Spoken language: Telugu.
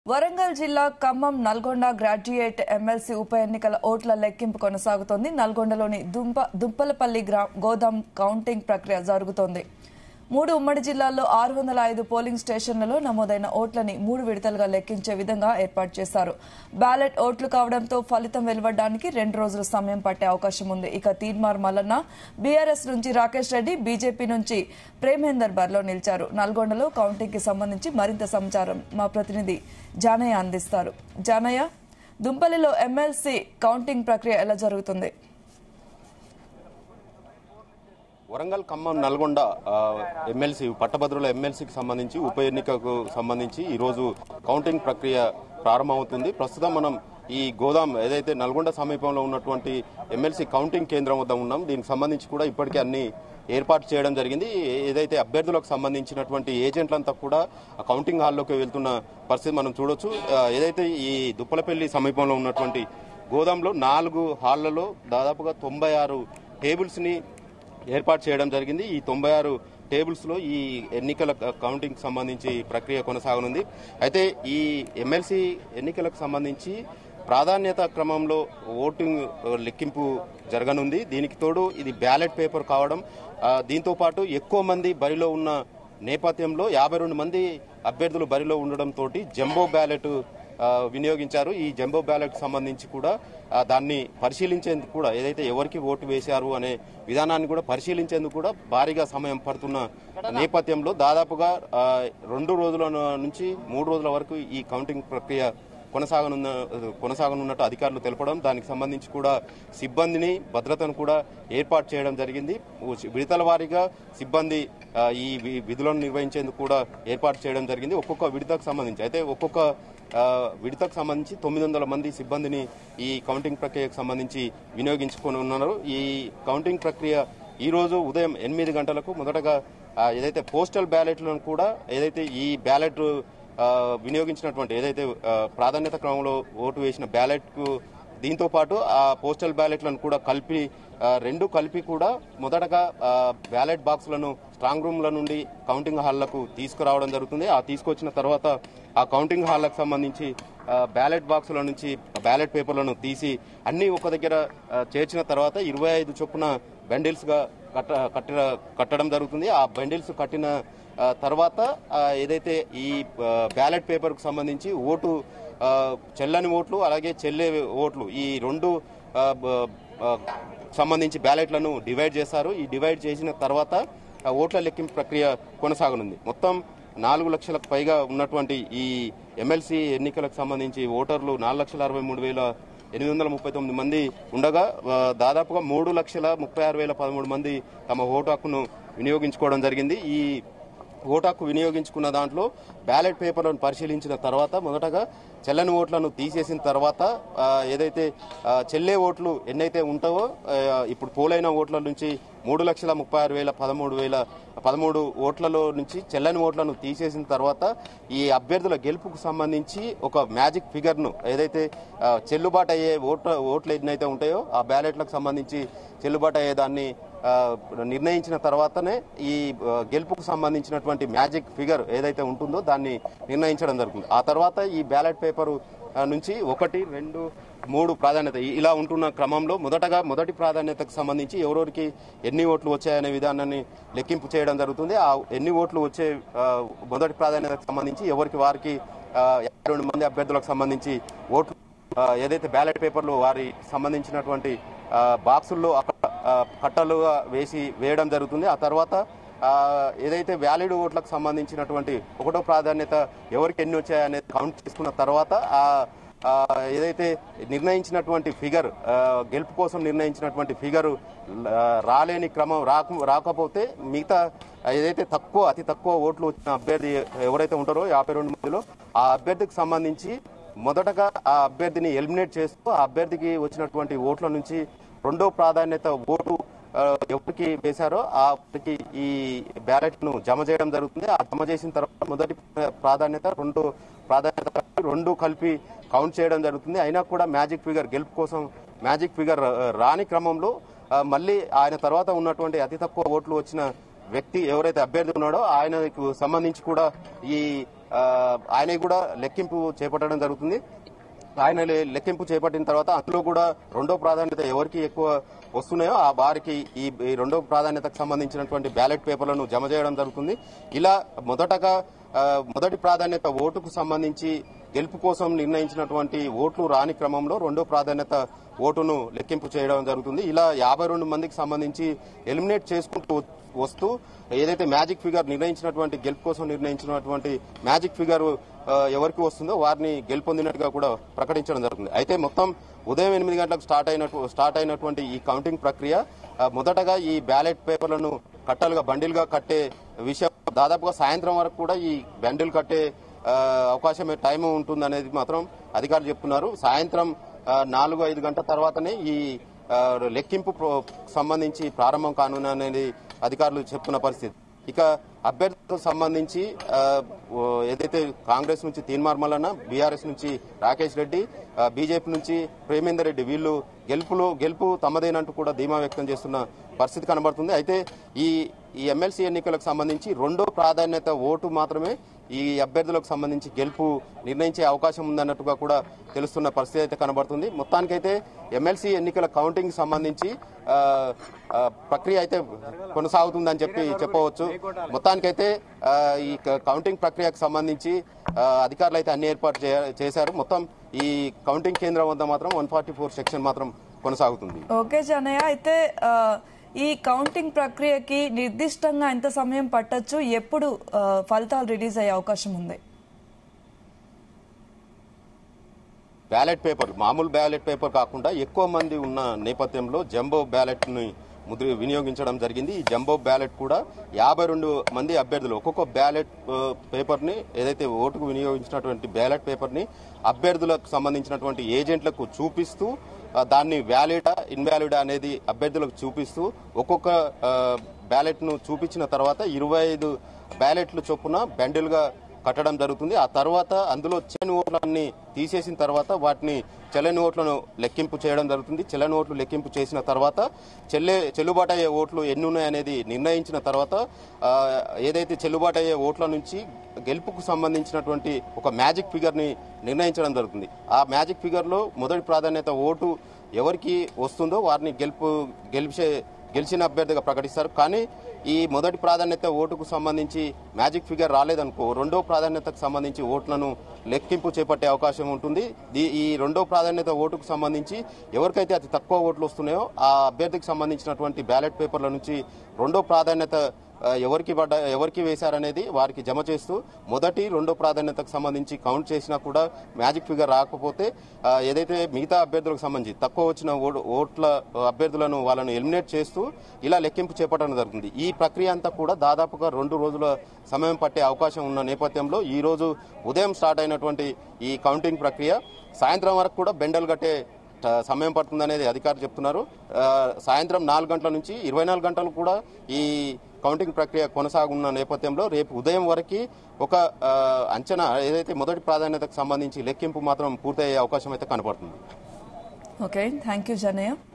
వరంగల్ జిల్లా ఖమ్మం నల్గొండ గ్రాడ్యుయేట్ ఎమ్మెల్సీ ఉప ఎన్నికల ఓట్ల లెక్కింపు కొనసాగుతోంది నల్గొండలోని దుంప దుంపలపల్లి గ్రా గోదాం కౌంటింగ్ ప్రక్రియ జరుగుతోంది మూడు ఉమ్మడి జిల్లాల్లో ఆరు వందల ఐదు పోలింగ్ స్టేషన్లలో నమోదైన ఓట్లని మూడు విడతలుగా లెక్కించే విధంగా ఏర్పాటు చేశారు బ్యాలెట్ ఓట్లు కావడంతో ఫలితం వెలువడడానికి రెండు రోజుల సమయం పట్టే అవకాశం ఉంది ఇక తీన్మార్ మల్లన్న బీఆర్ఎస్ నుంచి రాకేష్ రెడ్డి బీజేపీ నుంచి ప్రేమేందర్ బర్లో నిలిచారు నల్గొండలో కౌంటింగ్ కి సంబంధించి మరింత సమాచారం మా ప్రతినిధి జానయ్య అందిస్తారు జానయ్య దుంపల్లిలో ఎమ్మెల్సీ కౌంటింగ్ ప్రక్రియ ఎలా జరుగుతుంది వరంగల్ ఖమ్మం నల్గొండ ఆ, ఎమ్మెల్సీ పట్టభద్రుల ఎమ్మెల్సీకి సంబంధించి ఉప ఎన్నికకు సంబంధించి ఈరోజు కౌంటింగ్ ప్రక్రియ ప్రారంభమవుతుంది ప్రస్తుతం మనం ఈ గోదాం ఏదైతే నల్గొండ సమీపంలో ఉన్నటువంటి ఎమ్మెల్సీ కౌంటింగ్ కేంద్రం వద్ద ఉన్నాం దీనికి సంబంధించి కూడా ఇప్పటికే అన్ని ఏర్పాటు చేయడం జరిగింది ఏదైతే అభ్యర్థులకు సంబంధించినటువంటి ఏజెంట్లంతా కూడా ఆ కౌంటింగ్ హాల్లోకి వెళ్తున్న పరిస్థితి మనం చూడొచ్చు ఆ, ఏదైతే ఈ దుప్పలపల్లి సమీపంలో ఉన్నటువంటి గోదాంలో నాలుగు హాళ్లలో దాదాపుగా తొంభై ఆరు టేబుల్స్ని ఏర్పాటు చేయడం జరిగింది ఈ తొంభై ఆరు టేబుల్స్ లో ఈ ఎన్నికల కౌంటింగ్ సంబంధించి ప్రక్రియ కొనసాగనుంది అయితే ఈ ఎమ్మెల్సీ ఎన్నికలకు సంబంధించి ప్రాధాన్యత క్రమంలో ఓటింగ్ లెక్కింపు జరగనుంది దీనికి తోడు ఇది బ్యాలెట్ పేపర్ కావడం ఆ, దీంతో పాటు ఎక్కువ మంది బరిలో ఉన్న నేపథ్యంలో యాభై రెండు మంది అభ్యర్థులు బరిలో ఉండడంతో జంబో బ్యాలెట్ ఆ, వినియోగించారు ఈ జంబో బ్యాలెట్ సంబంధించి కూడా ఆ, దాన్ని పరిశీలించేందుకు కూడా ఏదైతే ఎవరికి ఓటు వేశారు అనే విధానాన్ని కూడా పరిశీలించేందుకు కూడా భారీగా సమయం పడుతున్న నేపథ్యంలో దాదాపుగా ఆ, రెండు రోజుల నుంచి మూడు రోజుల వరకు ఈ కౌంటింగ్ ప్రక్రియ కొనసాగనున్న కొనసాగనున్నట్టు అధికారులు తెలపడం దానికి సంబంధించి కూడా సిబ్బందిని భద్రతను కూడా ఏర్పాటు చేయడం జరిగింది విడతల వారీగా సిబ్బంది ఆ, ఈ వి- విధులను నిర్వహించేందుకు కూడా ఏర్పాటు చేయడం జరిగింది ఒక్కొక్క విడతకు సంబంధించి అయితే ఒక్కొక్క ఆ, విడతకు సంబంధించి తొమ్మిది వందల మంది సిబ్బందిని ఈ కౌంటింగ్ ప్రక్రియకు సంబంధించి వినియోగించుకొని ఉన్నారు ఈ కౌంటింగ్ ప్రక్రియ ఈ రోజు ఉదయం ఎనిమిది గంటలకు మొదటగా ఆ, ఏదైతే పోస్టల్ బ్యాలెట్లను కూడా ఏదైతే ఈ బ్యాలెట్ ఆ, వినియోగించినటువంటి ఏదైతే ఆ, ప్రాధాన్యత క్రమంలో ఓటు వేసిన బ్యాలెట్ కు దీంతో పాటు ఆ పోస్టల్ బ్యాలెట్లను కూడా కలిపి ఆ, రెండు కలిపి కూడా మొదటగా ఆ, బ్యాలెట్ బాక్సులను స్ట్రాంగ్ రూమ్ల నుండి కౌంటింగ్ హాల్లకు తీసుకురావడం జరుగుతుంది ఆ తీసుకొచ్చిన తర్వాత ఆ కౌంటింగ్ హాల్లకు సంబంధించి ఆ, బ్యాలెట్ బాక్సుల నుంచి బ్యాలెట్ పేపర్లను తీసి అన్ని ఒక దగ్గర ఆ, చేర్చిన తర్వాత ఇరవై ఐదు చొప్పున బండిల్స్ గా కట్ట కట్టిన కట్టడం జరుగుతుంది ఆ బండిల్స్ కట్టిన ఆ, తర్వాత ఆ, ఏదైతే ఈ బ్యాలెట్ పేపర్ కు సంబంధించి ఓటు ఆ, చెల్లని ఓట్లు అలాగే చెల్లే ఓట్లు ఈ రెండు ఆ, బ- ఆ, సంబంధించి బ్యాలెట్లను డివైడ్ చేశారు ఈ డివైడ్ చేసిన తర్వాత ఆ ఓట్ల లెక్కింపు ప్రక్రియ కొనసాగనుంది మొత్తం నాలుగు లక్షలకు పైగా ఉన్నటువంటి ఈ ఎమ్మెల్సీ ఎన్నికలకు సంబంధించి ఓటర్లు నాలుగు లక్షల అరవై మూడు వేల ఎనిమిది వందల ముప్పై తొమ్మిది మంది ఉండగా ఆ, దాదాపుగా మూడు లక్షల ముప్పై ఆరు వేల పదమూడు మంది తమ ఓటు హక్కును వినియోగించుకోవడం జరిగింది ఈ ఓటు హక్కు వినియోగించుకున్న దాంట్లో బ్యాలెట్ పేపర్లను పరిశీలించిన తర్వాత మొదటగా చెల్లని ఓట్లను తీసేసిన తర్వాత ఆ, ఏదైతే ఆ, చెల్లే ఓట్లు ఎన్నైతే ఉంటావో ఆ, ఇప్పుడు పోలైన ఓట్ల నుంచి మూడు లక్షల ముప్పై ఆరు వేల పదమూడు వేల పదమూడు ఓట్లలో నుంచి చెల్లని ఓట్లను తీసేసిన తర్వాత ఈ అభ్యర్థుల గెలుపుకు సంబంధించి ఒక మ్యాజిక్ ఫిగర్ను ఏదైతే ఆ, చెల్లుబాటు అయ్యే ఓట్ల ఓట్లు ఎన్నైతే ఉంటాయో ఆ బ్యాలెట్లకు సంబంధించి చెల్లుబాటు అయ్యే దాన్ని ఆ, నిర్ణయించిన తర్వాతనే ఈ ఆ, గెలుపుకు సంబంధించినటువంటి మ్యాజిక్ ఫిగర్ ఏదైతే ఉంటుందో దాన్ని నిర్ణయించడం జరుగుతుంది ఆ తర్వాత ఈ బ్యాలెట్ పేపరు ఆ, నుంచి ఒకటి రెండు మూడు ప్రాధాన్యత ఈ- ఇలా ఉంటున్న క్రమంలో మొదటగా మొదటి ప్రాధాన్యతకు సంబంధించి ఎవరెవరికి ఎన్ని ఓట్లు వచ్చాయనే విధానాన్ని లెక్కింపు చేయడం జరుగుతుంది ఆ ఎన్ని ఓట్లు వచ్చే ఆ, మొదటి ప్రాధాన్యతకు సంబంధించి ఎవరికి వారికి ఆ, యాభై రెండు మంది అభ్యర్థులకు సంబంధించి ఓట్లు ఆ, ఏదైతే బ్యాలెట్ పేపర్లు వారి సంబంధించినటువంటి ఆ, బాక్సుల్లో అక్కడ ఆ, కట్టలుగా వేసి వేయడం జరుగుతుంది ఆ తర్వాత ఆ, ఏదైతే వ్యాలిడ్ ఓట్లకు సంబంధించినటువంటి ఒకటో ప్రాధాన్యత ఎవరికి ఎన్ని వచ్చాయనేది కౌంట్ చేసుకున్న తర్వాత ఆ ఆ, ఏదైతే నిర్ణయించినటువంటి ఫిగర్ ఆ, గెలుపు కోసం నిర్ణయించినటువంటి ఫిగర్ రాలేని క్రమం రాక రాకపోతే మిగతా ఏదైతే తక్కువ అతి తక్కువ ఓట్లు వచ్చిన అభ్యర్థి ఎవరైతే ఉంటారో యాభై రెండు మందిలో ఆ అభ్యర్థికి సంబంధించి మొదటగా ఆ అభ్యర్థిని ఎలిమినేట్ చేస్తూ ఆ అభ్యర్థికి వచ్చినటువంటి ఓట్ల నుంచి రెండో ప్రాధాన్యత ఓటు ఆ, ఎవరికి వేశారో ఆ అభ్యర్థికి ఈ బ్యాలెట్ ను జమ చేయడం జరుగుతుంది ఆ జమ చేసిన తర్వాత మొదటి ప్ర- ప్రాధాన్యత రెండు ప్రాధాన్యత కలిపి రెండు కలిపి కౌంట్ చేయడం జరుగుతుంది అయినా కూడా మ్యాజిక్ ఫిగర్ గెలుపు కోసం మ్యాజిక్ ఫిగర్ ఆ, రాని క్రమంలో ఆ, మళ్ళీ ఆయన తర్వాత ఉన్నటువంటి అతి తక్కువ ఓట్లు వచ్చిన వ్యక్తి ఎవరైతే అభ్యర్థి ఉన్నాడో ఆయనకు సంబంధించి కూడా ఈ ఆ, ఆయన కూడా లెక్కింపు చేపట్టడం జరుగుతుంది ఆయన లె- లెక్కింపు చేపట్టిన తర్వాత అందులో కూడా రెండో ప్రాధాన్యత ఎవరికి ఎక్కువ వస్తున్నాయో ఆ వారికి ఈ ఈ రెండో ప్రాధాన్యతకు సంబంధించినటువంటి బ్యాలెట్ పేపర్లను జమ చేయడం జరుగుతుంది ఇలా మొదటగా ఆ, మొదటి ప్రాధాన్యత ఓటుకు సంబంధించి గెలుపు కోసం నిర్ణయించినటువంటి ఓట్లు రాని క్రమంలో రెండో ప్రాధాన్యత ఓటును లెక్కింపు చేయడం జరుగుతుంది ఇలా యాభై రెండు మందికి సంబంధించి ఎలిమినేట్ చేసుకుంటూ వస్తూ ఏదైతే మ్యాజిక్ ఫిగర్ నిర్ణయించినటువంటి గెలుపు కోసం నిర్ణయించినటువంటి మ్యాజిక్ ఫిగర్ ఆ, ఎవరికి వస్తుందో వారిని గెలుపొందినట్టుగా కూడా ప్రకటించడం జరుగుతుంది అయితే మొత్తం ఉదయం ఎనిమిది గంటలకు స్టార్ట్ అయినట్టు స్టార్ట్ అయినటువంటి ఈ కౌంటింగ్ ప్రక్రియ ఆ, మొదటగా ఈ బ్యాలెట్ పేపర్లను కట్టలుగా బండిల్గా కట్టే విషయం దాదాపుగా సాయంత్రం వరకు కూడా ఈ బండిల్ కట్టే ఆ, అవకాశం టైం ఉంటుంది అనేది మాత్రం అధికారులు చెప్తున్నారు సాయంత్రం ఆ, నాలుగు ఐదు గంటల తర్వాతనే ఈ ఆ, లెక్కింపు ప్రో- సంబంధించి ప్రారంభం కానుంది అనేది అధికారులు చెప్తున్న పరిస్థితి ఇక అభ్యర్థులకు సంబంధించి ఆ, ఓ, ఏదైతే కాంగ్రెస్ నుంచి తీన్మార్మలన్న బీఆర్ఎస్ నుంచి రాకేష్ రెడ్డి ఆ, బీజేపీ నుంచి ప్రేమేందర్ రెడ్డి వీళ్ళు గెలుపులో గెలుపు తమదేనంటూ కూడా ధీమా వ్యక్తం చేస్తున్న పరిస్థితి కనబడుతుంది అయితే ఈ ఈ ఎమ్మెల్సీ ఎన్నికలకు సంబంధించి రెండో ప్రాధాన్యత ఓటు మాత్రమే ఈ అభ్యర్థులకు సంబంధించి గెలుపు నిర్ణయించే అవకాశం ఉందన్నట్టుగా కూడా తెలుస్తున్న పరిస్థితి అయితే కనబడుతుంది మొత్తానికైతే ఎమ్మెల్సీ ఎన్నికల కౌంటింగ్ సంబంధించి ఆ, ఆ, ప్రక్రియ అయితే కొనసాగుతుందని చెప్పి చెప్పవచ్చు మొత్తానికైతే ఆ, ఈ క- కౌంటింగ్ ప్రక్రియకు సంబంధించి ఆ, అధికారులు అయితే అన్ని ఏర్పాటు చేయ- చేశారు మొత్తం ఈ కౌంటింగ్ కేంద్రం వద్ద మాత్రం వన్ ఫార్టీ ఫోర్ సెక్షన్ మాత్రం కొనసాగుతుంది ఓకే జనయ్య అయితే ఆ, ఈ కౌంటింగ్ ప్రక్రియకి నిర్దిష్టంగా ఎంత సమయం పట్టొచ్చు ఎప్పుడు ఆ, ఫలితాలు రిలీజ్ అయ్యే అవకాశం ఉంది బ్యాలెట్ పేపర్ మామూలు బ్యాలెట్ పేపర్ కాకుండా ఎక్కువ మంది ఉన్న నేపథ్యంలో జంబో బ్యాలెట్ ని ముద్ర వినియోగించడం జరిగింది ఈ జంబో బ్యాలెట్ కూడా యాభై రెండు మంది అభ్యర్థులు ఒక్కొక్క బ్యాలెట్ ఆ, పేపర్ ని ఏదైతే ఓటుకు వినియోగించినటువంటి బ్యాలెట్ పేపర్ ని అభ్యర్థులకు సంబంధించినటువంటి ఏజెంట్లకు చూపిస్తూ ఆ, దాన్ని వ్యాలిడా ఇన్వాలిడా అనేది అభ్యర్థులకు చూపిస్తూ ఒక్కొక్క ఆ, బ్యాలెట్ ను చూపించిన తర్వాత ఇరవై ఐదు బ్యాలెట్లు చొప్పున బండిల్గా కట్టడం జరుగుతుంది ఆ తర్వాత అందులో చెల్లని ఓట్లన్నీ తీసేసిన తర్వాత వాటిని చెల్లని ఓట్లను లెక్కింపు చేయడం జరుగుతుంది చెల్లని ఓట్లు లెక్కింపు చేసిన తర్వాత చెల్లె చెల్లుబాటు అయ్యే ఓట్లు ఎన్ని ఉన్నాయనేది నిర్ణయించిన తర్వాత ఆ, ఏదైతే చెల్లుబాటు అయ్యే ఓట్ల నుంచి గెలుపుకు సంబంధించినటువంటి ఒక మ్యాజిక్ ఫిగర్ని నిర్ణయించడం జరుగుతుంది ఆ మ్యాజిక్ ఫిగర్లో మొదటి ప్రాధాన్యత ఓటు ఎవరికి వస్తుందో వారిని గెలుపు గెలిచే గెలిచిన అభ్యర్థిగా ప్రకటిస్తారు కానీ ఈ మొదటి ప్రాధాన్యత ఓటుకు సంబంధించి మ్యాజిక్ ఫిగర్ రాలేదనుకో రెండో ప్రాధాన్యతకు సంబంధించి ఓట్లను లెక్కింపు చేపట్టే అవకాశం ఉంటుంది దీ- ఈ రెండో ప్రాధాన్యత ఓటుకు సంబంధించి ఎవరికైతే అతి తక్కువ ఓట్లు వస్తున్నాయో ఆ అభ్యర్థికి సంబంధించినటువంటి బ్యాలెట్ పేపర్ల నుంచి రెండో ప్రాధాన్యత ఆ, ఎవరికి పడ్డ ఎవరికి వేశారనేది వారికి జమ చేస్తూ మొదటి రెండో ప్రాధాన్యతకు సంబంధించి కౌంట్ చేసినా కూడా మ్యాజిక్ ఫిగర్ రాకపోతే ఆ, ఏదైతే మిగతా అభ్యర్థులకు సంబంధించి తక్కువ వచ్చిన ఓ- ఓట్ల అభ్యర్థులను వాళ్ళను ఎలిమినేట్ చేస్తూ ఇలా లెక్కింపు చేపట్టడం జరుగుతుంది ఈ ప్రక్రియ అంతా కూడా దాదాపుగా రెండు రోజుల సమయం పట్టే అవకాశం ఉన్న నేపథ్యంలో ఈ రోజు ఉదయం స్టార్ట్ అయినటువంటి ఈ కౌంటింగ్ ప్రక్రియ సాయంత్రం వరకు కూడా బెండలు కట్టే ట- సమయం పడుతుందనేది అధికారులు చెప్తున్నారు ఆ, సాయంత్రం నాలుగు గంటల నుంచి ఇరవై నాలుగు గంటలు కూడా ఈ కౌంటింగ్ ప్రక్రియ కొనసాగున్న నేపథ్యంలో రేపు ఉదయం వరకు ఒక ఆ, అంచనా ఏదైతే మొదటి ప్రాధాన్యతకు సంబంధించి లెక్కింపు మాత్రం పూర్తయ్యే అవకాశం అయితే కనపడుతుంది ఓకే థ్యాంక్ యూ జనయ్య